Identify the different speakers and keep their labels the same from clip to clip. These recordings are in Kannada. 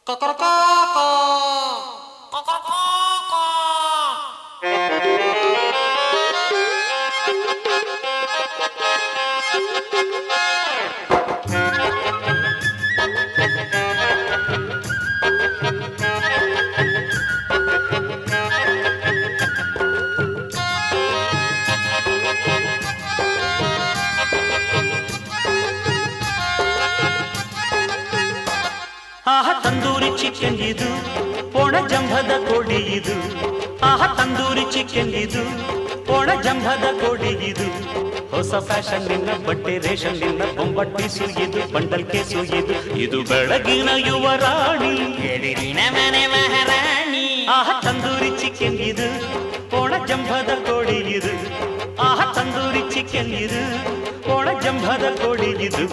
Speaker 1: ಆಹ ತಂದೂರಿ ಚಿಕನ್ ಇದು ಒಣ ಜಂಭದ ಕೋಡಿ ಇದು ಆಹ ತಂದೂರಿ ಚಿಕನ್ ಇದು ಒಣ ಜಂಭದ ಕೋಡಿ ಇದು ಹೊಸ ಫ್ಯಾಷನ್ ನಿನ್ನ ಬಟ್ಟೆ ರೇಷನ್ ನಿನ್ನ ಬೊಂಬಟ್ಟಿಸು ಇದು ಬಂಡಲ್ ಕೇಸು ಇದು ಇದು ಬೆಳಗಿನ ಯುವರಾಣಿ
Speaker 2: ಎದುರಿನ ಮನೆ ಮಹಾರಾಣಿ
Speaker 1: ಆಹ ತಂದೂರಿ ಚಿಕನ್ ಇದು ಒಣ ಜಂಭದ ಕೋಡಿ ಇದು ಆಹ ತಂದೂರಿ ಚಿಕನ್ ಇದು ಒಣ ಜಂಭದ ಕೋಡಿ ಇದು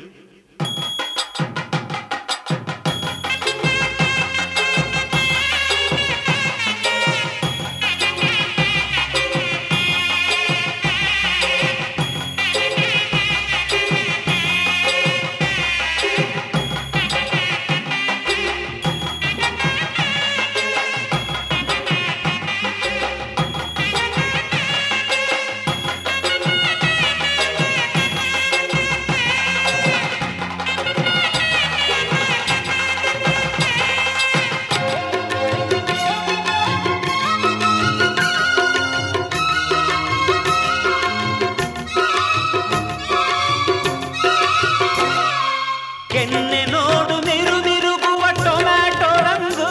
Speaker 1: ಕೆನ್ನೆ ನೋಡು ನಿರುದಿರುಗುವ ಟೊಮ್ಯಾಟೊ ರಂಗು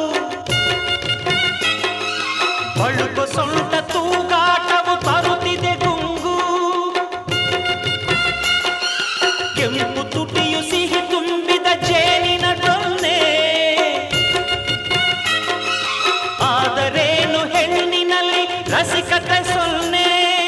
Speaker 1: ಬಳುಕು ಸೊಂಟ ತೂಗಾಟವು ತರುತ್ತಿದೆ ಗುಂಗು ಕೆಂಪು ತುಟಿಯು ಸಿಹಿ ತುಂಬಿದ ಜೇನಿನ ಡೊನ್ನೆ ಆದರೇನು ಹೆಣ್ಣಿನಲ್ಲಿ ರಸಿಕತೆ ಸೊನ್ನೆ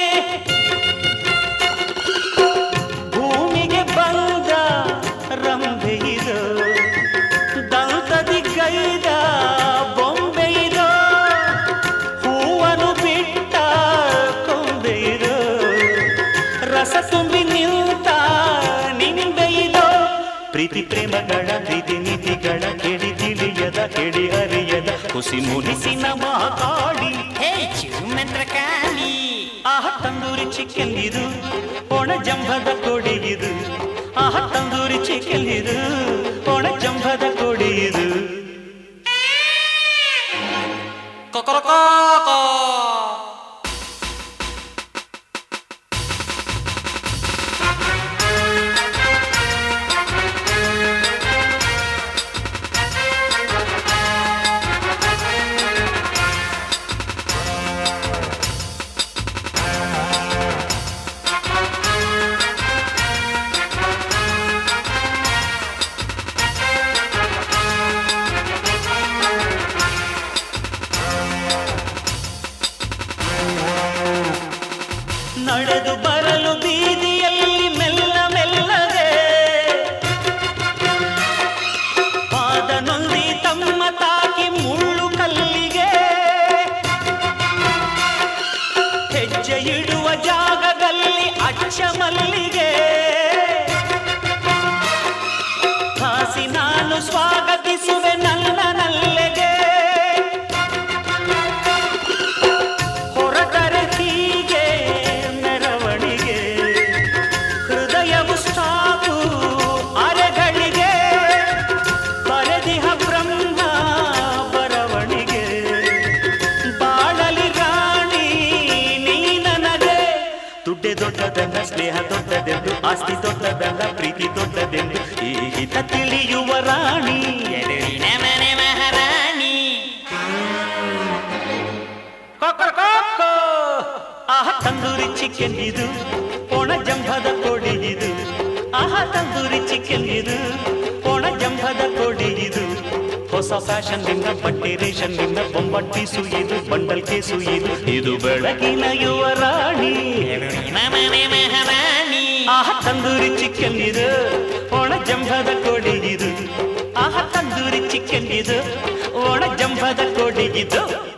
Speaker 1: ಭೂಮಿಗೆ ಬಂದ ರಂಭೆ ಇದು ದಂತದಿ ಗೈದ ಬೊಂಬೆ ಇದು ಹೂವನ್ನು ಬಿಟ್ಟ ಕೊಂಬೆ ಇದು ರಸ ತುಂಬಿ ನಿಂತ ನಿಂಬೆ ಇದು ಪ್ರೀತಿ ಪ್ರೇಮಗಳ ಪ್ರೀತಿ ನೀತಿಗಳ ಕೆಡಿ ತಿಳಿಯದ ಕೆಡಿ ಅರಿಯದ ಹುಸಿ ಮುನಿಸಿನ ಮಹಾಕಾಳಿ
Speaker 2: ಹೇ ಚಿರುಮಂತ್ರ ಕಾಳಿ
Speaker 1: ಆಹ ತಂದೂರಿ ಚಿಕನ್ ಇದು ಒಣ ಜಂಭದ ಕೋಡಿ ಇದು ಆಹ ತಂದೂರಿ ಚಿಕನ್ ಇದು ಒಣ ಜಂಭದ ಕೋಡಿ ಇದು ನಡೆದು ಬರಲು ಬೀದಿಯಲ್ಲಿ ಮೆಲ್ಲ ಮೆಲ್ಲಗೆ ಪಾದ ನೊಂದಿ ತಮ್ಮ ತಾಕಿ ಮುಳ್ಳು ಕಲ್ಲಿಗೆ ಹೆಜ್ಜೆ ಇಡುವ ಜಾಗದಲ್ಲಿ ಅಚ್ಚ ಮಲ್ಲಿಗೆ ಹಾಸಿ ನಾನು ಸ್ವಾಗತಿಸುವೆ ನನ್ನ ನಲ್ಲೆಗೆ ಹೊರಟರೆ ಹೀಗೆ ಮೆರವಣಿಗೆ ಹೃದಯವು ಸ್ಟಾಪು ಅರೆಗಳಿಗೆ ಬರೆದಿಹ ಬ್ರಹ್ಮ ಬರವಣಿಗೆ ಬಾಳಲಿ ರಾಣಿ ನೀ ನನಗೆ ದುಡ್ಡೆ ದೊಡ್ಡದಲ್ಲ ಸ್ನೇಹ ದೊಡ್ಡದೆಂದು ಆಸ್ತಿ ದೊಡ್ಡದಲ್ಲ ಪ್ರೀತಿ ದೊಡ್ಡದೆಂದು ಈ ಹಿತ ತಿಳಿಯುವ ರಾಣಿ
Speaker 2: ಎದುರಿನ ಮನೆ ಮಹಾರಾಣಿ
Speaker 1: ಕೊಕ್ಕೊ ಆಹ ತಂದೂರಿ ಚಿಕನ್ ಇದು ಒಣ ಜಂಭದ ಕೋಡಿ ಇದು ಆಹ ತಂದೂರಿ ಚಿಕನ್ ಇದು ಒಣ ಜಂಭದ ಕೋಡಿ ಇದು ಹೊಸ ಫ್ಯಾಷನ್ ನಿಂದ ಬಟ್ಟೆ ರೇಷನ್ ನಿಂದ ಬೊಂಬಟ್ಟಿಸು ಇದು ಬಂಡಲ್ ಕೇಸು ಇದು ಇದು ಬೆಳಗಿನ ಯುವರಾಣಿ
Speaker 2: ಎದುರಿನ ಮನೆ ಮಹಾರಾಣಿ
Speaker 1: ಆಹ ತಂದೂರಿ ಚಿಕನ್ ಇದು ಒಣ ಜಂಭದ ಕೋಡಿ ಇದು ಆಹ ತಂದೂರಿ ಚಿಕನ್ ಇದು ಒಣ ಜಂಭದ ಕೋಡಿ ಇದು